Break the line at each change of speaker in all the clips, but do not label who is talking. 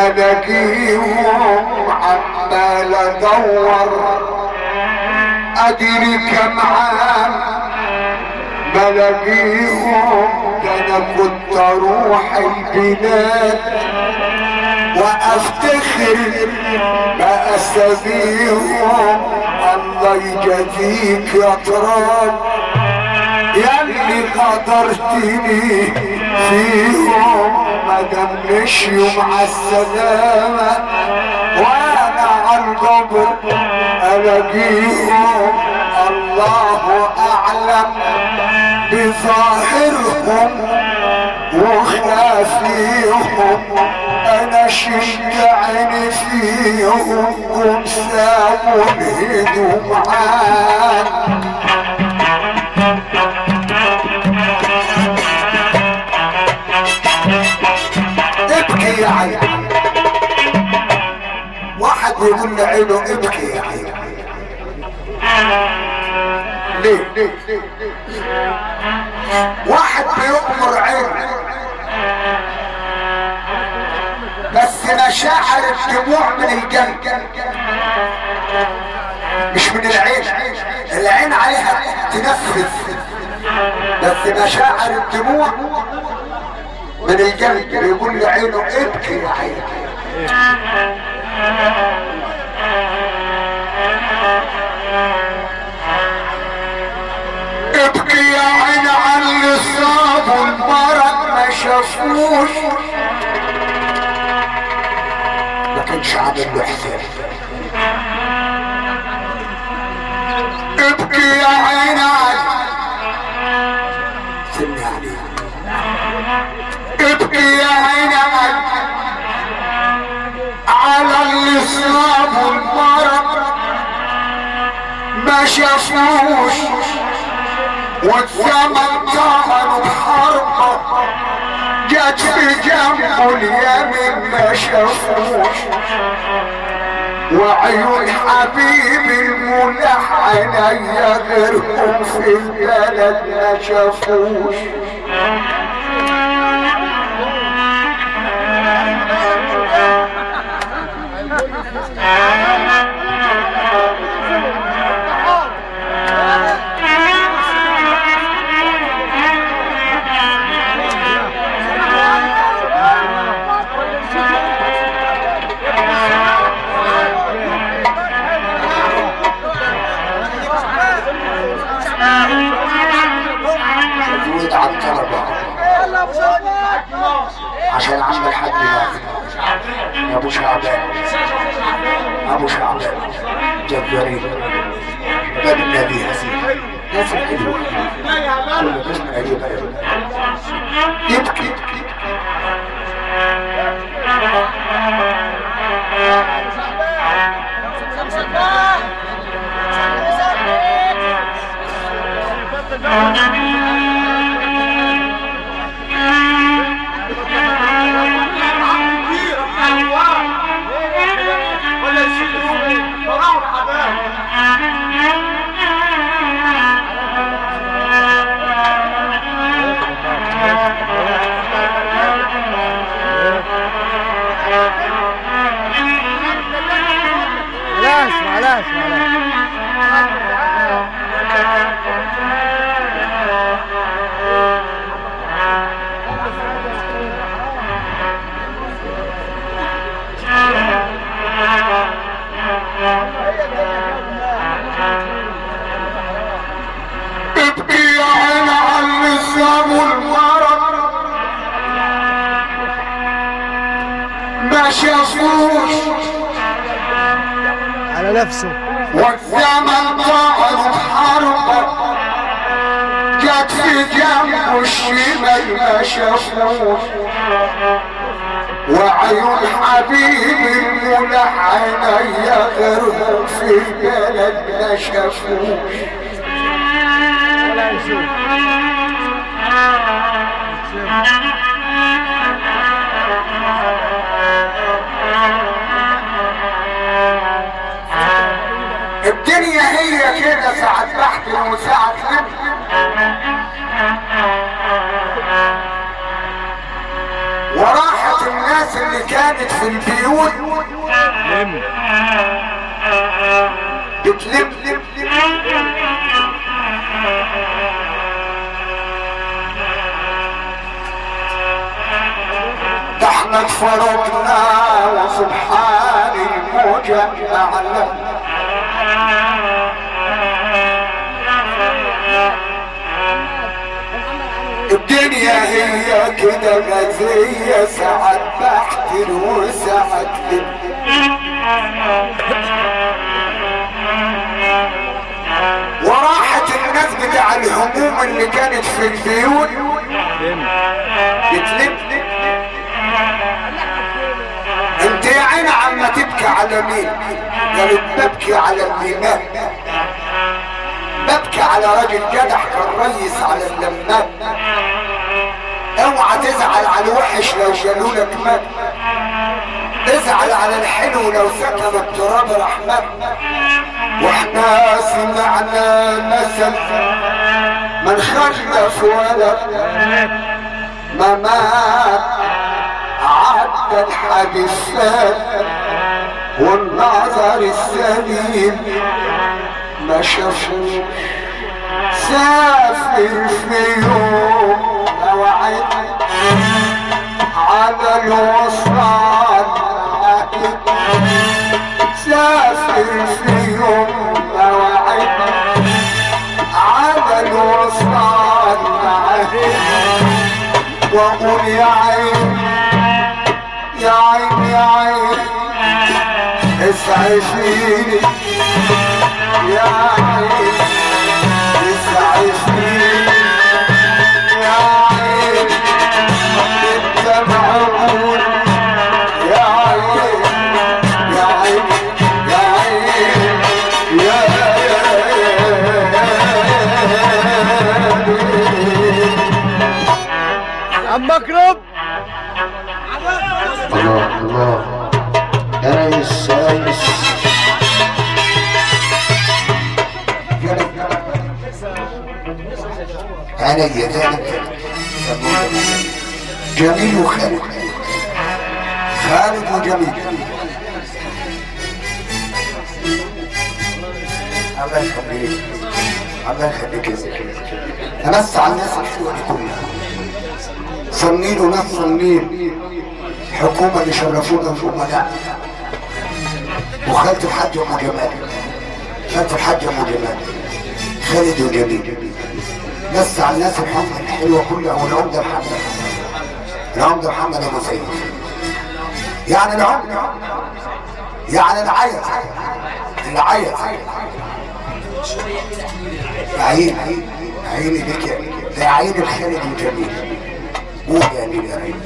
بلاقيهم عمال ادور ادري كم عام بلاقيهم ده انا كنت اروح البلاد وافتخر باساميهم الله يجازيك يا تراب ياللي قدرتني فيهم مادام مشيوا مع السلامة وانا على القبر الاقيهم الله اعلم بظاهرهم وخافيهم انا شلت عيني فيهم قم سابوا الهدوم عاد ابكي يا عين واحد يقول لعينه ابكي يا عين ليه ليه واحد بيؤمر عينه بس مشاعر الدموع من القلب مش من العين العين عليها تنفذ بس مشاعر الدموع من القلب بيقول لعينه ابكي يا عين ابكي يا عين على اللي صابوا المرض ما شافوش ما كانش عامل له حساب ابكي يا عين علي سمي عليه ابكي يا عين علي على اللي صابوا المرض ما شافوش والزمن طعنوا بحربه جت في جنبه اليمين ما شافوش وعيون حبيبي الملح عينيا غيرهم في البلد ما شافوش مجهود على الطلبة عشان عم الحاج يا ابو شعبان ابو شعبان جبارين باب النبي ناس حلوة كل قسم قريب يبكي يبكي
ولا يسيبوه وراهم حبايب
معلش معلش معلش
ابكي يا عين على النسام والمرض ما شافوش
على نفسه
والزمن طار بحربه جت في جنبه الشمال ما شافوش وعيون حبيبي الملح عينيا غيرهم في البلد ما شافوش
ولا يشوف
الدنيا هي كده ساعة بحث وساعة لب وراحت الناس الناس اللي كانت في البيوت
لم
بتلم ده احنا اتفرجنا وسبحان الموجة اعلم الدنيا هي كده غازية ساعات بحتل وساعات لم وراحت الناس بتاع الهموم اللي كانت في البيوت
لم
بتلم انت يا عين عم تبكي على مين قالت ببكي على الليمان ببكي على راجل جدع كان ريس على اللمات اوعى تزعل على الوحش لو شالولك مات ازعل على الحلو لو سكن التراب رحمات واحنا سمعنا مثل من خلف ولد ما مات عدى الحادثات والنظر السليم ما شافوش سافر في يوم موعد على الوصال سافر في يوم موعد على الوصال واقول يا عين يا عين يا عين اسعفيني يا عين اسعفيني يا عين انت معقول يا عين يا عين يا عين يا
عم مكرم
الله الله يا ريس يا ريس عينيا ذلك جميل وخالد خالد وجميل الله يخليك الله يخليك يا زكي امس على الناس الحلوه دي كلها صنين وناس صنين حكومة اللي شرفونا الأمناء وخالة الحاج أم جمال خالة الحاج أم جمال خالد وجميل بس على الناس الحكمة الحلوة كلها والعمدة محمد العمدة محمد أبو سيد يعني العمدة يعني العيط العيط عين عيني بك يا ده عين الخالد وجميل قول يا أمير يا عين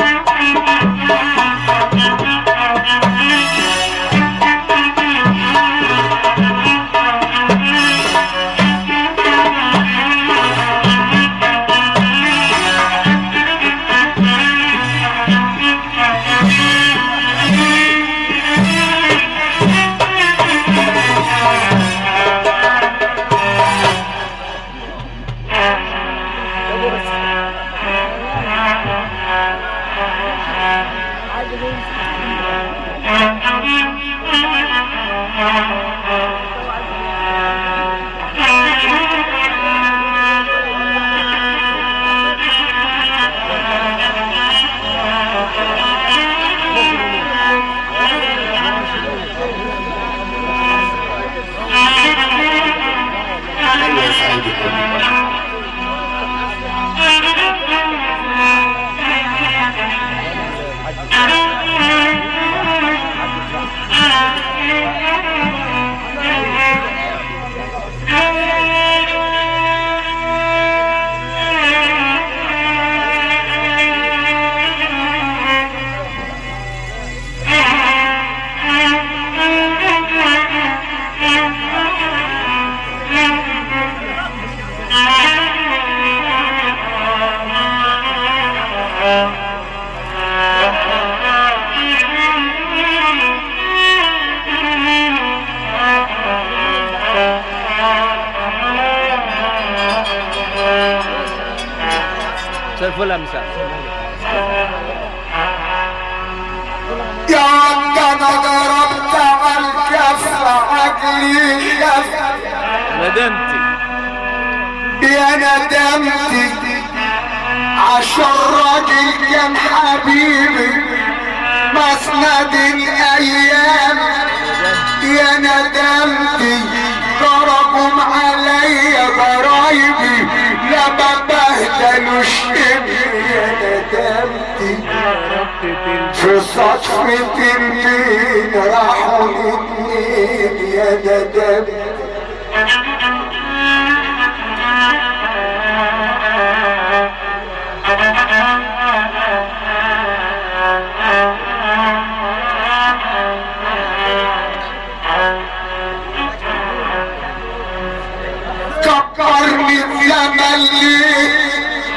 Thank you.
فول امسا
يا رب انا ضربت على الكف عقلي خف
ندمتي
يا ندمتي عشان راجل كان حبيبي مسند الايام يا ندمتي ضربوا عليا ضرايبي لما بهدلوا الشم يا ندمتي في صدفة البين راحوا الاتنين يا ندمتي كبرني الزمن ليه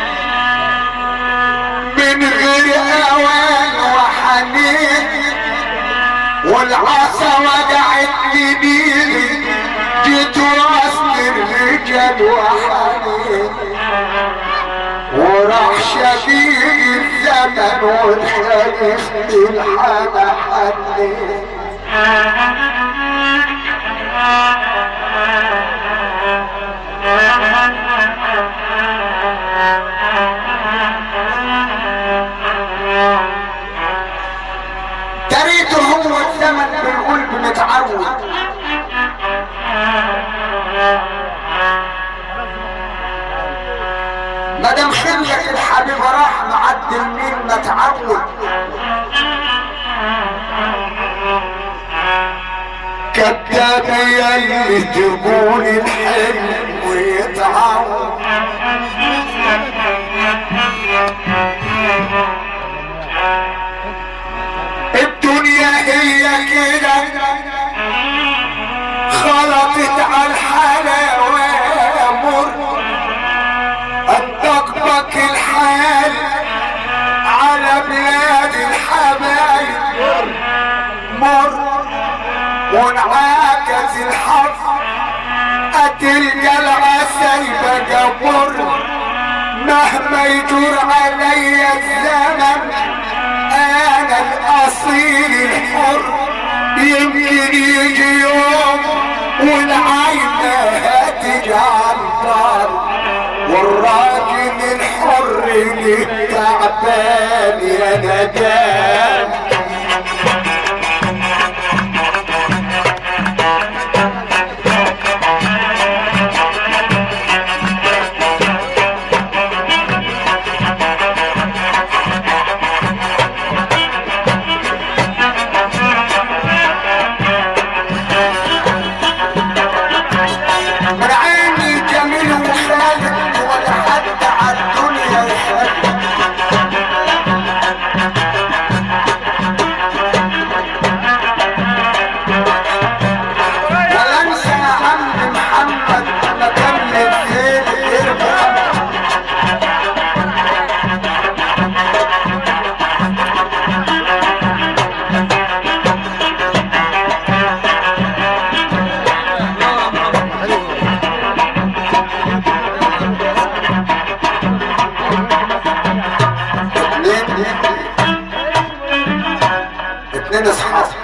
من غير اوان وحنين والعصا وجعت لي بيدي جيت وسط الرجال وحنين وراح شبيه الزمن والخليفة الحنا حنين تريته هو الزمن بالقلب متعود مدام خلك الحبيب راح معدي المين متعود كذاب يلي تقول الحلم ويتعود الدنيا هي كده خلطت على الحلاوة مر أنطقبك الحال على بلاد الحبايب مر وانعكس الحظ هتلقى العسل بقى مر مهما يدور علي الزمن انا الاصيل الحر يمكن يجي يوم والعين هتجعل نار والراجل الحر اللي تعبان يا ندام من عيني جميل وخالد ولا حد على الدنيا يخالد ولا انسى يا عم محمد انا كمل زين ارجع اتنين اتنين اصحاب